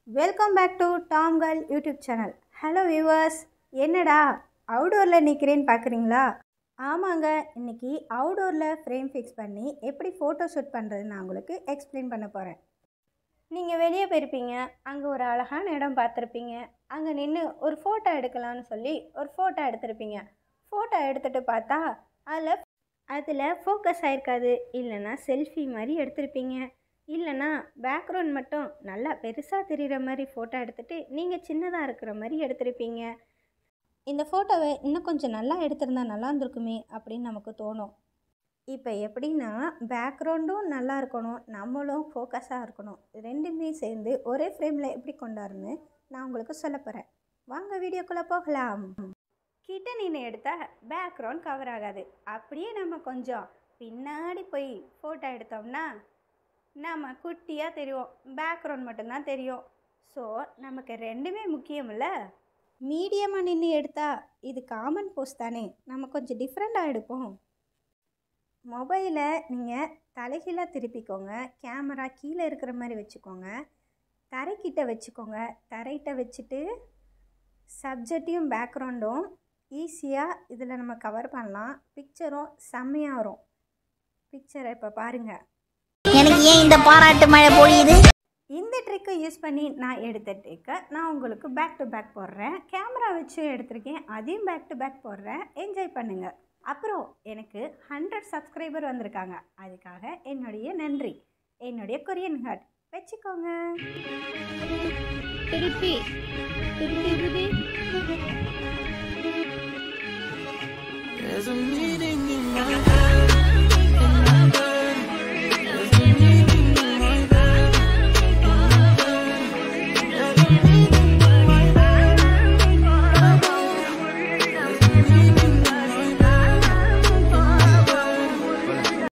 Welcome back to Tom girl YouTube channel hello viewers என்னடா அவுடோரில் நிற்கிறேன்னு பார்க்குறீங்களா ஆமாங்க இன்னைக்கு அவுடோரில் ஃப்ரேம் ஃபிக்ஸ் பண்ணி எப்படி ஃபோட்டோ ஷூட் பண்ணுறதுன்னு நான் உங்களுக்கு எக்ஸ்பிளைன் பண்ண போகிறேன் நீங்கள் வெளியே போயிருப்பீங்க அங்கே ஒரு அழகான இடம் பார்த்துருப்பீங்க அங்கே நின்று ஒரு ஃபோட்டோ எடுக்கலாம்னு சொல்லி ஒரு ஃபோட்டோ எடுத்திருப்பீங்க ஃபோட்டோ எடுத்துகிட்டு பார்த்தா அதில் அதில் ஃபோக்கஸ் ஆயிருக்காது இல்லைன்னா செல்ஃபி மாதிரி எடுத்திருப்பீங்க இல்லைன்னா பேக்ரவுண்ட் மட்டும் நல்லா பெருசாக தெரிகிற மாதிரி ஃபோட்டோ எடுத்துகிட்டு நீங்கள் சின்னதாக இருக்கிற மாதிரி எடுத்திருப்பீங்க இந்த ஃபோட்டோவை இன்னும் கொஞ்சம் நல்லா எடுத்திருந்தா நல்லா இருந்திருக்குமே அப்படின்னு நமக்கு தோணும் இப்போ எப்படின்னா பேக்ரவுண்டும் நல்லா இருக்கணும் நம்மளும் ஃபோக்கஸாக இருக்கணும் ரெண்டுமே சேர்ந்து ஒரே ஃப்ரேமில் எப்படி கொண்டாருன்னு நான் உங்களுக்கு சொல்ல போகிறேன் வாங்க வீடியோக்குள்ளே போகலாம் கிட்ட நின்று எடுத்தால் பேக்ரவுண்ட் கவர் ஆகாது அப்படியே நம்ம கொஞ்சம் பின்னாடி போய் ஃபோட்டோ எடுத்தோம்னா நம்ம குட்டியாக தெரியும் பேக்ரவுண்ட் மட்டும்தான் தெரியும் ஸோ நமக்கு ரெண்டுமே முக்கியமில்ல மீடியமாக நின்று எடுத்தால் இது காமன் போஸ்ட் தானே நம்ம கொஞ்சம் டிஃப்ரெண்ட்டாக எடுப்போம் மொபைலை நீங்கள் தலைகீழாக திருப்பிக்கோங்க கேமரா கீழே இருக்கிற மாதிரி வச்சுக்கோங்க தரைக்கிட்ட வச்சுக்கோங்க தரைகிட்ட வச்சுட்டு சப்ஜெக்டையும் பேக்ரவுண்டும் ஈஸியாக இதில் நம்ம கவர் பண்ணலாம் பிக்சரும் செம்மையாக வரும் பிக்சரை இப்போ பாருங்கள் எனக்கு ஏன் இந்த பாராட்டு மழை பொழியுது இந்த ட்ரிக்கை யூஸ் பண்ணி நான் எடுத்த ட்ரிக்கை நான் உங்களுக்கு பேக் டு பேக் போடுறேன் கேமரா வச்சு எடுத்திருக்கேன் அதையும் பேக் டு பேக் போடுறேன் என்ஜாய் பண்ணுங்கள் அப்புறம் எனக்கு ஹண்ட்ரட் சப்ஸ்கிரைபர் வந்திருக்காங்க அதுக்காக என்னுடைய நன்றி என்னுடைய கொரியன் ஹார்ட் வச்சுக்கோங்க திருப்பி திருப்பி There's a meaning in my head, in my bed. There's a meaning in my head, in my bed. There's a meaning in my head, in my bed. There's a meaning